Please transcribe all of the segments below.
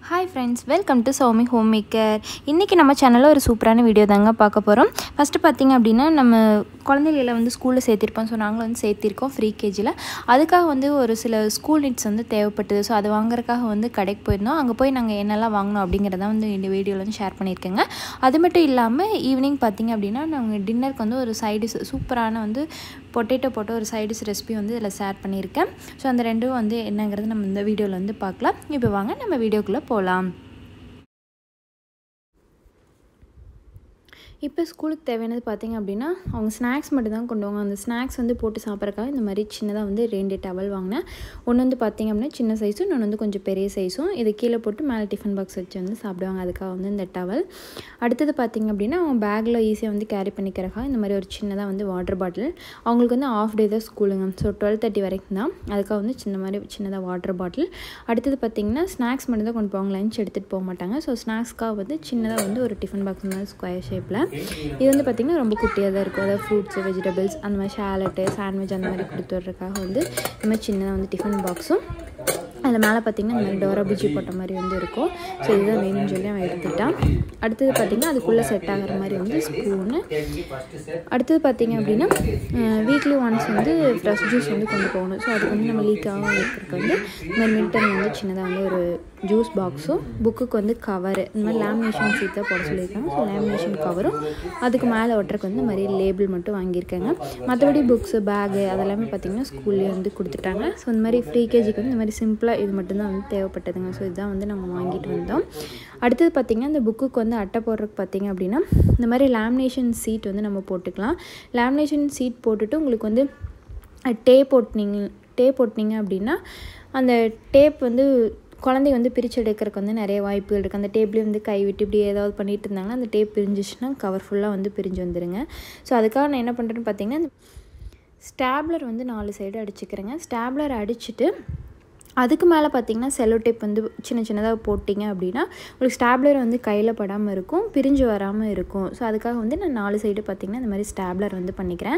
hi friends welcome to Soumi homemaker இன்றைக்கி நம்ம சேனலில் ஒரு சூப்பரான வீடியோ தாங்க பார்க்க போகிறோம் ஃபஸ்ட்டு பார்த்திங்க அப்படின்னா நம்ம குழந்தைகளை வந்து ஸ்கூலில் சேர்த்திருப்போம் ஸோ நாங்களும் வந்து சேர்த்திருக்கோம் ஃப்ரீ கேஜியில் அதுக்காக வந்து ஒரு சில ஸ்கூல் நீட்ஸ் வந்து தேவைப்பட்டது ஸோ அது வாங்குறதுக்காக வந்து கடைக்கு போயிருந்தோம் அங்கே போய் நாங்கள் என்னெல்லாம் வாங்கினோம் அப்படிங்கிறத வந்து இந்த வீடியோவில் வந்து ஷேர் பண்ணியிருக்கேங்க அது மட்டும் இல்லாமல் ஈவினிங் பார்த்திங்க அப்படின்னா நாங்கள் டின்னருக்கு வந்து ஒரு சைடு சூப்பரான வந்து பொட்டேட்டோ போட்ட ஒரு சைடிஸ் ரெசிபி வந்து இதில் ஷேர் பண்ணியிருக்கேன் ஸோ அந்த ரெண்டும் வந்து என்னங்கிறது நம்ம இந்த வீடியோவில் வந்து பார்க்கலாம் இப்போ வாங்க நம்ம வீடியோக்குள்ளே போகலாம் இப்போ ஸ்கூலுக்கு தேவையானது பார்த்திங்க அப்படின்னா அவங்க ஸ்நாக்ஸ் மட்டும் தான் கொண்டு வாங்க அந்த ஸ்நாக்ஸ் வந்து போட்டு சாப்பிட்றக்காக இந்த மாதிரி சின்னதாக வந்து ரெண்டு டவல் வாங்கினேன் ஒன்று வந்து பார்த்திங்க அப்படின்னா சின்ன சைஸும் இன்னொன்று வந்து கொஞ்சம் பெரிய சைஸும் இதை கீழே போட்டு மேலே டிஃபன் பாக்ஸ் வச்சு வந்து சாப்பிடுவாங்க அதுக்காக வந்து இந்த டவல் அடுத்தது பார்த்திங்க அப்படின்னா அவங்க பேக்கில் ஈஸியாக வந்து கேரி பண்ணிக்கிறக்காக இந்த மாதிரி ஒரு சின்னதாக வந்து வாட்டர் பாட்டில் அவங்களுக்கு வந்து ஆஃப் டே தான் ஸ்கூலுங்க ஸோ டுவெல் தேர்ட்டி வரைக்கும் தான் அதுக்காக வந்து சின்ன மாதிரி சின்னதாக வாட்டர் பாட்டில் அடுத்தது பார்த்திங்கன்னா ஸ்நாக்ஸ் மட்டும் தான் கொண்டு போவாங்க லஞ்ச் எடுத்துகிட்டு போக மாட்டாங்க ஸோ ஸ்நாக்ஸ்க்காக வந்து சின்னதாக வந்து ஒரு டிஃபன் பாக்ஸ் மாதிரி ஸ்கொயர் ஷேப்பில் இது வந்து பார்த்திங்கன்னா ரொம்ப குட்டியாக தான் இருக்கும் அதாவது ஃப்ரூட்ஸு வெஜிடபிள்ஸ் அந்த மாதிரி ஷேலட்டு சாண்ட்விச் அந்த மாதிரி கொடுத்து வர்றதுக்காக வந்து இந்த மாதிரி சின்னதாக வந்து டிஃபன் பாக்ஸும் அதில் மேலே பார்த்திங்கன்னா இந்த மாதிரி டோரா பிஜி போட்ட மாதிரி வந்து இருக்கும் ஸோ இதுதான் வேணும்னு சொல்லி அவன் எடுத்துட்டான் அடுத்தது பார்த்திங்கன்னா அதுக்குள்ளே செட் ஆகிற மாதிரி வந்து ஸ்பூனு அடுத்தது பார்த்திங்க அப்படின்னா வீக்லி ஒன்ஸ் வந்து ஃப்ரெஷ் ஜூஸ் வந்து கொண்டு போகணும் ஸோ அதுக்கு வந்து நம்ம லீக் ஆகாமல் இருக்கிறதுக்கு வந்து இந்த மாதிரி மில்டன் வந்து சின்னதாக வந்து ஒரு ஜூஸ் பாக்ஸும் புக்குக்கு வந்து கவரு இந்த மாதிரி லேமினேஷன் சீட் தான் போட சொல்லியிருக்காங்க ஸோ லேமினேஷன் கவரும் அதுக்கு மேலே ஒட்டுறக்கு வந்து இந்த மாதிரி லேபிள் மட்டும் வாங்கியிருக்காங்க மற்றபடி புக்ஸு பேகு அதெல்லாமே பார்த்திங்கன்னா ஸ்கூல்லேயே வந்து கொடுத்துட்டாங்க ஸோ இந்த மாதிரி ஃப்ரீ கேஜிக்கு வந்து இந்த மாதிரி சிம்பிளாக இது மட்டும்தான் வந்து தேவைப்பட்டதுங்க ஸோ இதுதான் வந்து நம்ம வாங்கிட்டு வந்தோம் அடுத்தது பார்த்திங்கன்னா இந்த புக்குக்கு வந்து அட்டை போடுறதுக்கு பார்த்திங்க அப்படின்னா இந்த மாதிரி லேமினேஷன் சீட் வந்து நம்ம போட்டுக்கலாம் லேமினேஷன் சீட் போட்டுட்டு உங்களுக்கு வந்து டேப் ஒட்டினீங்க டேப் ஒட்டினீங்க அப்படின்னா அந்த டேப் வந்து குழந்தைய வந்து பிரித்து எடுக்கிறதுக்கு வந்து நிறைய வாய்ப்புகள் இருக்குது அந்த டேப்லேயே வந்து கை விட்டு இப்படி ஏதாவது பண்ணிட்டு இருந்தாங்கன்னா அந்த டேப் பிரிஞ்சிச்சுன்னா கவர் ஃபுல்லாக வந்து பிரிஞ்சு வந்துடுங்க ஸோ அதுக்காக நான் என்ன பண்ணுறேன்னு பார்த்தீங்கன்னா ஸ்டாப்லர் வந்து நாலு சைடு அடிச்சுக்கிறேங்க ஸ்டாப்லர் அடிச்சுட்டு அதுக்கு மேலே பார்த்தீங்கன்னா செல்லோ டேப் வந்து சின்ன சின்னதாக போட்டிங்க அப்படின்னா உங்களுக்கு ஸ்டாப்லர் வந்து கையில் படாமல் இருக்கும் பிரிஞ்சு வராமல் இருக்கும் ஸோ அதுக்காக வந்து நான் நாலு சைடு பார்த்திங்கன்னா இந்த மாதிரி ஸ்டாப்லர் வந்து பண்ணிக்கிறேன்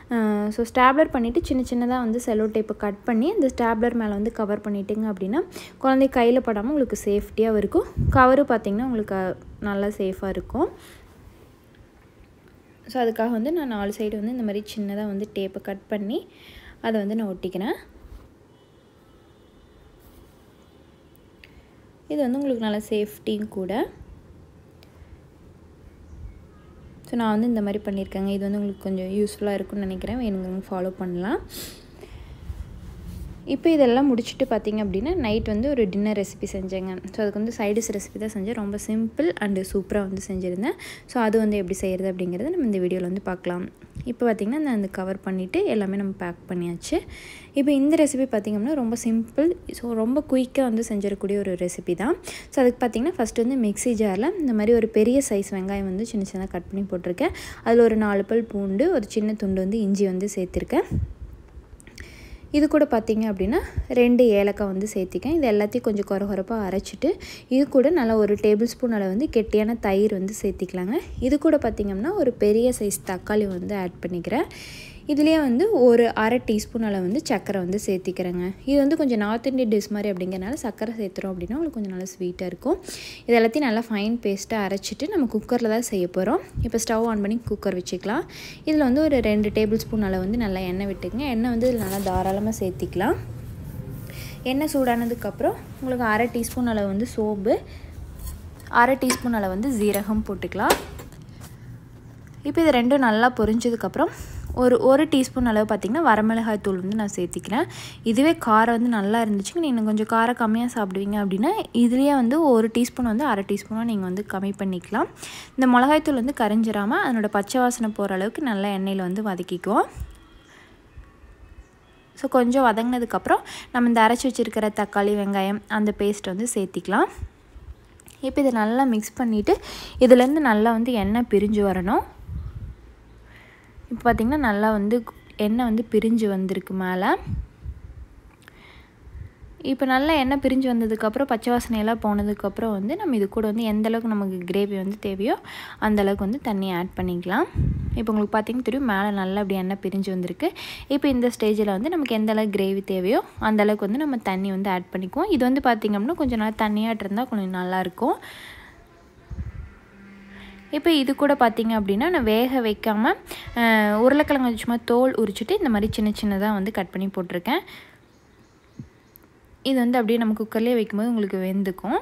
ஸோ ஸ்டாப்லர் பண்ணிவிட்டு சின்ன சின்னதாக வந்து செல்லோ டேப்பை கட் பண்ணி அந்த ஸ்டாப்லர் மேலே வந்து கவர் பண்ணிட்டிங்க அப்படின்னா குழந்தை கையில் படாமல் உங்களுக்கு சேஃப்டியாக இருக்கும் கவரு பார்த்திங்கன்னா உங்களுக்கு நல்லா சேஃபாக இருக்கும் ஸோ அதுக்காக வந்து நான் நாலு சைடு வந்து இந்த மாதிரி சின்னதாக வந்து டேப்பை கட் பண்ணி அதை வந்து நான் ஒட்டிக்கிறேன் இது வந்து உங்களுக்கு நல்ல சேஃப்டியும் கூட ஸோ நான் வந்து இந்த மாதிரி பண்ணியிருக்கேங்க இது வந்து உங்களுக்கு கொஞ்சம் யூஸ்ஃபுல்லாக இருக்கும்னு நினைக்கிறேன் வேணுங்க ஃபாலோ பண்ணலாம் இப்போ இதெல்லாம் முடிச்சுட்டு பார்த்திங்க அப்படின்னா நைட் வந்து ஒரு டின்னர் ரெசிபி செஞ்சேங்க ஸோ அதுக்கு வந்து சைடிஸ் ரெசிபி தான் செஞ்சேன் ரொம்ப சிம்பிள் அண்டு சூப்பராக வந்து செஞ்சுருந்தேன் ஸோ அது வந்து எப்படி செய்கிறது அப்படிங்கிறத நம்ம இந்த வீடியோவில் வந்து பார்க்கலாம் இப்போ பார்த்திங்கன்னா நான் அந்த கவர் பண்ணிவிட்டு எல்லாமே நம்ம பேக் பண்ணியாச்சு இப்போ இந்த ரெசிபி பார்த்திங்க அப்படின்னா ரொம்ப சிம்பிள் ஸோ ரொம்ப குயிக்காக வந்து செஞ்சிடக்கூடிய ஒரு ரெசிபி தான் ஸோ அதுக்கு பார்த்திங்கன்னா ஃபஸ்ட்டு வந்து மிக்ஸி ஜாரில் இந்த மாதிரி ஒரு பெரிய சைஸ் வெங்காயம் வந்து சின்ன சின்னதாக கட் பண்ணி போட்டிருக்கேன் அதில் ஒரு நாலு பல் பூண்டு ஒரு சின்ன துண்டு வந்து இஞ்சி வந்து சேர்த்துருக்கேன் இது கூட பார்த்திங்க அப்படின்னா ரெண்டு ஏலக்காய் வந்து சேர்த்திக்கேன் இது எல்லாத்தையும் கொஞ்சம் குறை குறைப்பாக அரைச்சிட்டு இது கூட நல்லா ஒரு டேபிள் ஸ்பூன் அளவு வந்து கெட்டியான தயிர் வந்து சேர்த்திக்கலாங்க இது கூட பார்த்திங்கன்னா ஒரு பெரிய சைஸ் தக்காளி வந்து ஆட் பண்ணிக்கிறேன் இதுலேயே வந்து ஒரு அரை டீஸ்பூன் அளவு வந்து சர்க்கரை வந்து சேர்த்திக்கிறேங்க இது வந்து கொஞ்சம் நார்த் இந்தியன் டிஷ் மாதிரி அப்படிங்கிறனால சர்க்கரை சேர்த்துறோம் அப்படின்னா உங்களுக்கு கொஞ்சம் நல்லா ஸ்வீட்டாக இருக்கும் இது எல்லாத்தையும் நல்லா ஃபைன் பேஸ்ட்டாக அரைச்சிட்டு நம்ம குக்கரில் தான் செய்ய போகிறோம் இப்போ ஸ்டவ் ஆன் பண்ணி குக்கர் வச்சுக்கலாம் இதில் வந்து ஒரு ரெண்டு டேபிள் ஸ்பூன் அளவு வந்து நல்லா எண்ணெய் விட்டுங்க எண்ணெய் வந்து இதில் நல்லா தாராளமாக சேர்த்திக்கலாம் எண்ணெய் சூடானதுக்கப்புறம் உங்களுக்கு அரை டீஸ்பூன் அளவு வந்து சோம்பு அரை டீஸ்பூன் அளவு வந்து ஜீரகம் போட்டுக்கலாம் இப்போ இது ரெண்டும் நல்லா பொரிஞ்சதுக்கப்புறம் ஒரு ஒரு டீஸ்பூன் அளவு பார்த்திங்கன்னா வரமிளகாய் தூள் வந்து நான் சேர்த்திக்கிறேன் இதுவே காரம் வந்து நல்லா இருந்துச்சுங்க நீங்கள் கொஞ்சம் காரம் கம்மியாக சாப்பிடுவீங்க அப்படின்னா இதுலேயே வந்து ஒரு டீஸ்பூன் வந்து அரை டீஸ்பூனாக நீங்கள் வந்து கம்மி பண்ணிக்கலாம் இந்த மிளகாய்த்தூள் வந்து கரைஞ்சிராமல் அதனோட பச்சை வாசனை போகிற அளவுக்கு நல்லா எண்ணெயில் வந்து வதக்கிக்குவோம் ஸோ கொஞ்சம் வதங்கினதுக்கப்புறம் நம்ம இந்த அரைச்சி வச்சுருக்கிற தக்காளி வெங்காயம் அந்த பேஸ்ட் வந்து சேர்த்திக்கலாம் இப்போ இதை நல்லா மிக்ஸ் பண்ணிவிட்டு இதுலேருந்து நல்லா வந்து எண்ணெய் பிரிஞ்சு வரணும் இப்போ பார்த்திங்கன்னா நல்லா வந்து எண்ணெய் வந்து பிரிஞ்சு வந்திருக்கு மேலே இப்போ நல்லா எண்ணெய் பிரிஞ்சு வந்ததுக்கப்புறம் பச்சை வாசனையெல்லாம் போனதுக்கப்புறம் வந்து நம்ம இது கூட வந்து எந்த அளவுக்கு நமக்கு கிரேவி வந்து தேவையோ அந்த அளவுக்கு வந்து தண்ணி ஆட் பண்ணிக்கலாம் இப்போ உங்களுக்கு பார்த்தீங்கன்னா தெரியும் மேலே நல்லா அப்படி எண்ணெய் பிரிஞ்சு வந்திருக்கு இப்போ இந்த ஸ்டேஜில் வந்து நமக்கு எந்த அளவுக்கு கிரேவி தேவையோ அந்த அளவுக்கு வந்து நம்ம தண்ணி வந்து ஆட் பண்ணிக்குவோம் இது வந்து பார்த்திங்க அப்படின்னா கொஞ்சம் நல்லா தண்ணியாட்டு இருந்தால் கொஞ்சம் நல்லாயிருக்கும் இப்போ இது கூட பார்த்திங்க அப்படின்னா நான் வேக வைக்காமல் உருளைக்கிழங்கு சும்மா தோல் உரிச்சிட்டு இந்த மாதிரி சின்ன சின்னதாக வந்து கட் பண்ணி போட்டிருக்கேன் இது வந்து அப்படியே நம்ம குக்கர்லேயே வைக்கும்போது உங்களுக்கு வெந்துக்கும்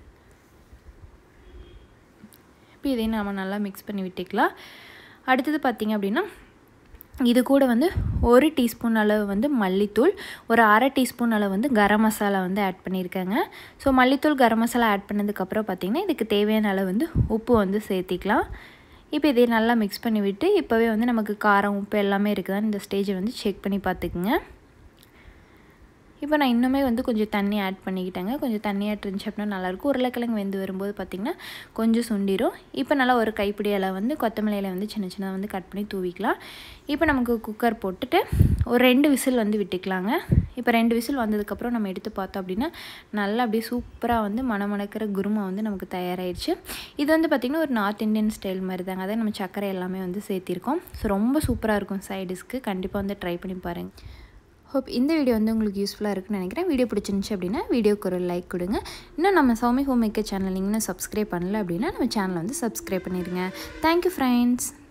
இப்போ இதையும் நம்ம நல்லா மிக்ஸ் பண்ணி விட்டுக்கலாம் அடுத்தது பார்த்திங்க அப்படின்னா இது கூட வந்து ஒரு டீஸ்பூன் அளவு வந்து மல்லித்தூள் ஒரு அரை டீஸ்பூன் அளவு வந்து கரம் மசாலா வந்து ஆட் பண்ணியிருக்கேங்க ஸோ மல்லித்தூள் கரம் மசாலா ஆட் பண்ணதுக்கப்புறம் பார்த்திங்கன்னா இதுக்கு தேவையான அளவு வந்து உப்பு வந்து சேர்த்திக்கலாம் இப்போ இதை நல்லா மிக்ஸ் பண்ணி விட்டு இப்போவே வந்து நமக்கு காரம் உப்பு எல்லாமே இருக்குதான்னு இந்த ஸ்டேஜை வந்து செக் பண்ணி பார்த்துக்குங்க இப்போ நான் இன்னுமே வந்து கொஞ்சம் தண்ணி ஆட் பண்ணிக்கிட்டேங்க கொஞ்சம் தண்ணி ஆட் இருந்துச்சு அப்படின்னா நல்லாயிருக்கும் உருளைக்கிழங்கு வெந்து வரும்போது பார்த்திங்கன்னா கொஞ்சம் சுண்டிடும் இப்போ நல்லா ஒரு கைப்பிடி இலை வந்து கொத்தமல்லி இலை வந்து சின்ன சின்னதாக வந்து கட் பண்ணி தூவிக்கலாம் இப்போ நமக்கு குக்கர் போட்டுட்டு ஒரு ரெண்டு விசில் வந்து விட்டுக்கலாங்க இப்போ ரெண்டு விசில் வந்ததுக்கப்புறம் நம்ம எடுத்து பார்த்தோம் அப்படின்னா நல்லா அப்படியே சூப்பராக வந்து மணமணக்கிற குருமா வந்து நமக்கு தயாராகிடுச்சு இது வந்து பார்த்திங்கன்னா ஒரு நார்த் இந்தியன் ஸ்டைல் மாதிரி தாங்க அதை நம்ம சர்க்கரை எல்லாமே வந்து சேர்த்திருக்கோம் ஸோ ரொம்ப சூப்பராக இருக்கும் சைடிஸ்க்கு கண்டிப்பாக வந்து ட்ரை பண்ணி பாருங்கள் ஹோப் இந்த வீடியோ வந்து உங்களுக்கு யூஸ்ஃபுல்லாக இருக்குன்னு நினைக்கிறேன் வீடியோ பிடிச்சிருந்துச்சு அப்படின்னா வீடியோக்கு ஒரு லைக் கொடுங்க இன்னும் நம்ம சௌமி ஹோம் மேக்கர் சேனல் நீங்கள் சப்ஸ்கிரைப் பண்ணல அப்படின்னா நம்ம சேனலை வந்து சப்ஸ்கிரைப் பண்ணிடுங்க தேங்க்யூ ஃப்ரெண்ட்ஸ்